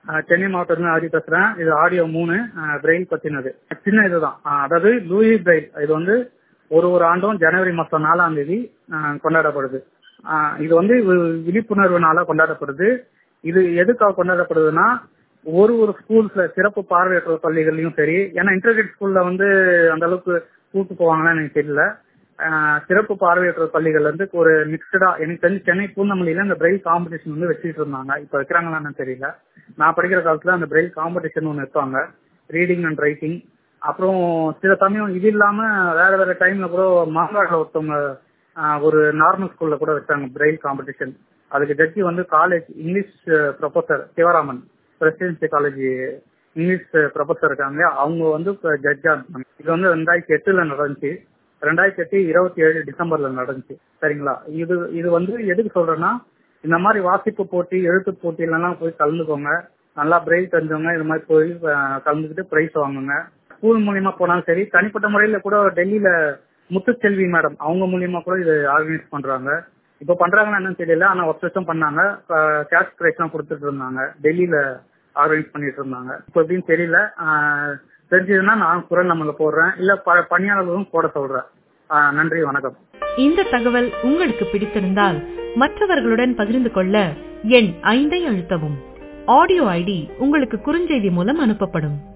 அஹ், சென்னை மாவட்டத்துல ஆடி பேசுறேன் இது ஆடியோ மூணு பிரெயில் பத்தினது சின்ன இதுதான் அஹ், அதாவது லூயி பிரெயில் இது வந்து ஒரு ஒரு ஆண்டும் ஜனவரி மாசம் நாலாம் தேதி அஹ், கொண்டாடப்படுது அஹ், இது வந்து வி- விழிப்புணர்வு நாளா கொண்டாடப்படுது இது எதுக்காக கொண்டாடப்படுதுன்னா ஒரு ஒரு ஸ்கூல்ஸ்ல சிறப்பு பார்வையற்ற பள்ளிகள்லயும் சரி ஏன்னா இன்டர்கிரேட் ஸ்கூல்ல வந்து அந்த அளவுக்கு கூட்டு போவாங்கன்னு எனக்கு தெரியல ஆஹ் சிறப்பு பார்வையற்ற பள்ளிகள் வந்து ஒரு மிக்சடா எனக்கு தெரிஞ்சு சென்னை பூந்தமல்லியில இந்த பிரெயில் காம்படிஷன் வந்து வச்சுட்டு இருந்தாங்க இப்ப வைக்கிறாங்களான்னு தெரியல நான் படிக்கிற காலத்துல அந்த பிரெயில் காம்படிஷன் ஒன்று வைப்பாங்க ரீடிங் அண்ட் ரைட்டிங் அப்புறம் சில சமயம் இது இல்லாம வேற வேற டைம்ல கூட மாங்காடுல ஒருத்தவங்க ஆஹ் ஒரு நார்மல் ஸ்கூல்ல கூட வச்சாங்க பிரெயில் காம்படிஷன் அதுக்கு ஜட்ஜி வந்து college English professor Sivaraman Presidency College English professor இருக்காங்க அவங்க வந்து ஜட்ஜா இருந்தாங்க இது வந்து ரெண்டாயிரத்தி எட்டுல நடந்துச்சு ரெண்டாயிரத்தி எட்டு இருபத்தி ஏழு டிசம்பர்ல நடந்துச்சு சரிங்களா இது இது வந்து எதுக்கு சொல்றேன்னா இந்த மாதிரி வாசிப்பு போட்டி எழுத்து போட்டியிலலாம் போய் கலந்துக்கோங்க நல்லா பிரெயில் தெரிஞ்சவங்க இது மாதிரி போய் அஹ், கலந்துக்கிட்டு பிரைஸ் வாங்குங்க ஸ்கூல் மூலியமா போனாலும் சரி தனிப்பட்ட முறையில கூட டெல்லியில முத்துச்செல்வி மேடம் அவங்க மூலியமா கூட இது ஆர்கனைஸ் பண்றாங்க இப்ப பண்றாங்கன்னா என்னன்னு தெரியல ஆனா ஒரு வருஷம் பண்ணாங்க கேஷ் பிரைஸ் எல்லாம் கொடுத்துட்டு இருந்தாங்க டெல்லியில ஆர்கனைஸ் பண்ணிட்டு இருந்தாங்க இப்போ எப்படின்னு தெரியல ஆஹ் தெரிஞ்சதுன்னா நான் குரல் நம்மள போடுறேன் இல்ல ப- பணியாளர்களும் போட சொல்றேன் ஆஹ் நன்றி வணக்கம் இந்த தகவல் உங்களுக்கு பிடித்திருந்தால் மற்றவர்களுடன் பகிர்ந்து கொள்ள எண் ஐந்தை அழுத்தவும் ஆடியோ ஐடி உங்களுக்கு குறுஞ்செய்தி மூலம் அனுப்பப்படும்